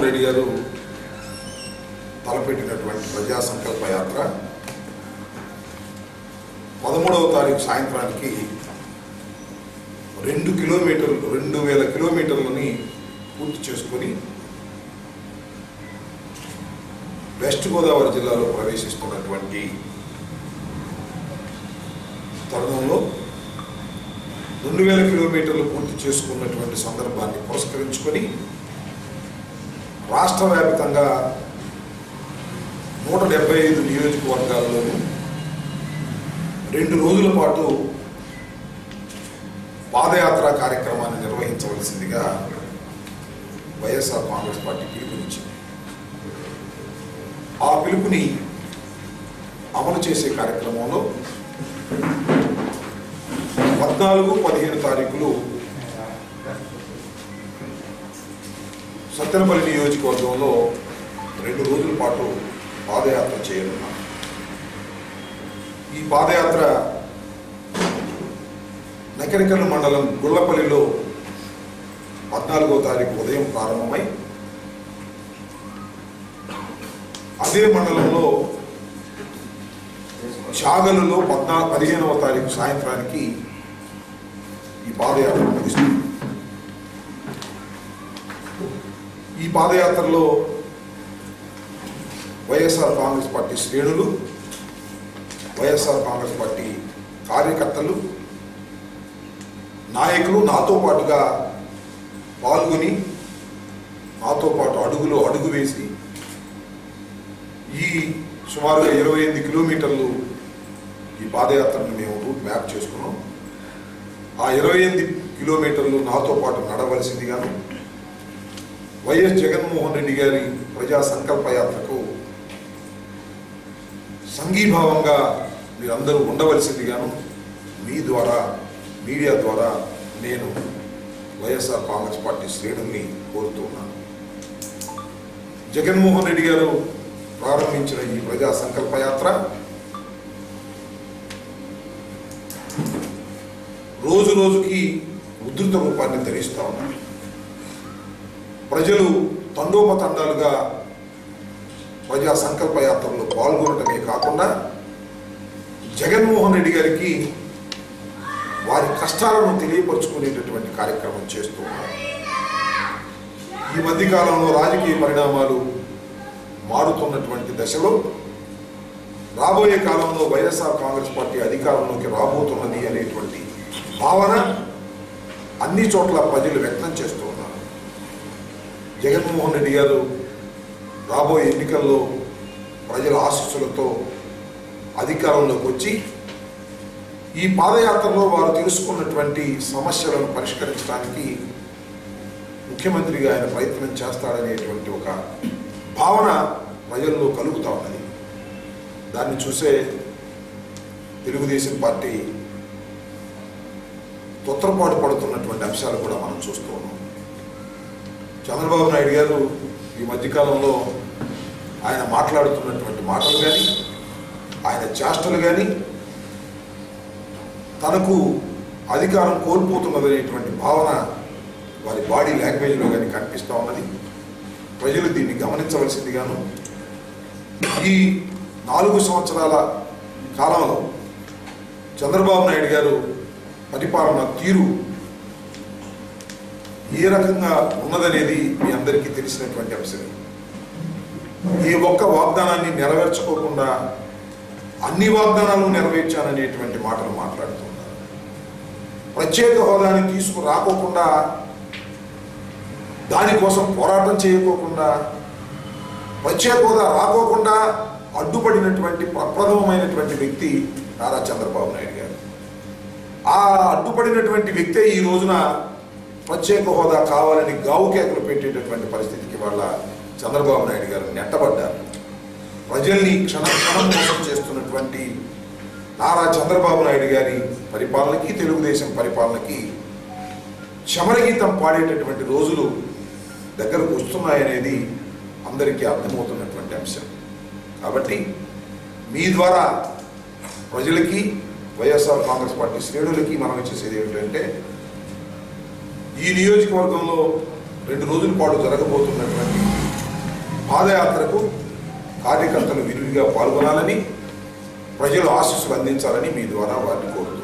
జగన్మోహన్ రెడ్డి గారు తలపెట్టినటువంటి ప్రజా సంకల్ప యాత్ర పదమూడవ తారీఖు సాయంత్రానికి రెండు కిలోమీటర్లు రెండు వేల కిలోమీటర్లని పూర్తి చేసుకొని వెస్ట్ గోదావరి జిల్లాలో ప్రవేశిస్తున్నటువంటి తరుణంలో రెండు వేల కిలోమీటర్లు పూర్తి చేసుకున్నటువంటి సందర్భాన్ని పురస్కరించుకొని రాష్ట్ర వ్యాప్తంగా నూట డెబ్బై ఐదు నియోజకవర్గాల్లోనూ రెండు రోజుల పాటు పాదయాత్ర కార్యక్రమాన్ని నిర్వహించవలసిందిగా వైఎస్ఆర్ కాంగ్రెస్ పార్టీ పిలుపునిచ్చింది ఆ పిలుపుని అమలు చేసే కార్యక్రమంలో పద్నాలుగు పదిహేను తారీఖులు సత్తెనపల్లి నియోజకవర్గంలో రెండు రోజుల పాటు పాదయాత్ర చేయనున్నాం ఈ పాదయాత్ర నకరికల్లు మండలం గుళ్ళపల్లిలో పద్నాలుగో తారీఖు ఉదయం ప్రారంభమై అదే మండలంలో చాగలులో పద్నా పదిహేనవ తారీఖు సాయంత్రానికి ఈ పాదయాత్ర ముగిస్తుంది ఈ పాదయాత్రలో వైఎస్ఆర్ కాంగ్రెస్ పార్టీ శ్రేణులు వైఎస్ఆర్ కాంగ్రెస్ పార్టీ కార్యకర్తలు నాయకులు నాతో పాటుగా పాల్గొని నాతో పాటు అడుగులో అడుగు వేసి ఈ సుమారుగా ఇరవై ఎనిమిది కిలోమీటర్లు ఈ పాదయాత్రను మేము రూట్ మ్యాప్ చేసుకున్నాం ఆ ఇరవై ఎనిమిది కిలోమీటర్లు నాతో పాటు నడవలసిందిగాను వైఎస్ జగన్మోహన్ రెడ్డి గారి ప్రజా సంకల్ప యాత్రకు సంఘీభావంగా మీరందరూ ఉండవలసిందిగాను మీ ద్వారా మీడియా ద్వారా నేను వైఎస్ఆర్ కాంగ్రెస్ పార్టీ శ్రేణుల్ని కోరుతున్నాను జగన్మోహన్ రెడ్డి గారు ప్రారంభించిన ఈ ప్రజా సంకల్ప యాత్ర రోజు రోజుకి ఉధృత రూపాన్ని ధరిస్తా ఉన్నారు ప్రజలు తండోపతండాలుగా ప్రజా సంకల్ప యాత్రలో పాల్గొనటమే కాకుండా జగన్మోహన్ రెడ్డి గారికి వారి కష్టాలను తెలియపరుచుకునేటటువంటి కార్యక్రమం చేస్తూ ఉన్నారు ఈ మధ్యకాలంలో రాజకీయ పరిణామాలు మారుతున్నటువంటి దశలో రాబోయే కాలంలో వైఎస్ఆర్ కాంగ్రెస్ పార్టీ అధికారంలోకి రాబోతున్నది అనేటువంటి భావన అన్ని చోట్ల ప్రజలు వ్యక్తం చేస్తూ ఉన్నారు జగన్మోహన్ రెడ్డి గారు రాబోయే ఎన్నికల్లో ప్రజల ఆశీస్సులతో అధికారంలోకి వచ్చి ఈ పాదయాత్రలో వారు తెలుసుకున్నటువంటి సమస్యలను పరిష్కరించడానికి ముఖ్యమంత్రిగా ఆయన ప్రయత్నం చేస్తాడనేటువంటి ఒక భావన ప్రజల్లో కలుగుతా ఉన్నది దాన్ని చూసే తెలుగుదేశం పార్టీ తొత్తరపాటు పడుతున్నటువంటి అంశాలు కూడా మనం చూస్తూ ఉన్నాం చంద్రబాబు నాయుడు గారు ఈ మధ్యకాలంలో ఆయన మాట్లాడుతున్నటువంటి మాటలు కానీ ఆయన చేష్టలు కానీ తనకు అధికారం కోల్పోతున్నదనేటువంటి భావన వారి బాడీ లాంగ్వేజ్లో కానీ కనిపిస్తూ ఉన్నది ప్రజలు దీన్ని గమనించవలసిందిగాను ఈ నాలుగు సంవత్సరాల కాలంలో చంద్రబాబు నాయుడు గారు పరిపాలన తీరు ఏ రకంగా ఉన్నదనేది మీ అందరికీ తెలిసినటువంటి అంశమే ఏ ఒక్క వాగ్దానాన్ని నెరవేర్చుకోకుండా అన్ని వాగ్దానాలు నెరవేర్చాననేటువంటి మాటలు మాట్లాడుతున్నారు ప్రత్యేక హోదాని తీసుకురాకోకుండా దానికోసం పోరాటం చేయకోకుండా ప్రత్యేక హోదా రాకోకుండా అడ్డుపడినటువంటి ప్రప్రథమమైనటువంటి వ్యక్తి నారా చంద్రబాబు నాయుడు గారు ఆ అడ్డుపడినటువంటి వ్యక్తే ఈ రోజున ప్రత్యేక హోదా కావాలని గావు కేకలు పెట్టేటటువంటి పరిస్థితికి వాళ్ళ చంద్రబాబు నాయుడు గారు నెట్టబడ్డారు ప్రజల్ని క్షణ క్షణం మోసం చేస్తున్నటువంటి నారా చంద్రబాబు నాయుడు గారి పరిపాలనకి తెలుగుదేశం పరిపాలనకి చమరగీతం పాడేటటువంటి రోజులు దగ్గరకు వస్తున్నాయనేది అందరికీ అర్థమవుతున్నటువంటి అంశం కాబట్టి మీ ద్వారా ప్రజలకి వైఎస్ఆర్ కాంగ్రెస్ పార్టీ శ్రేణులకి మనం చేసేది ఏమిటంటే ఈ నియోజకవర్గంలో రెండు రోజుల పాటు జరగబోతున్నటువంటి పాదయాత్రకు కార్యకర్తలు విరివిగా పాల్గొనాలని ప్రజలు ఆశీస్సులు అందించాలని మీ ద్వారా వారిని కోరుతున్నాను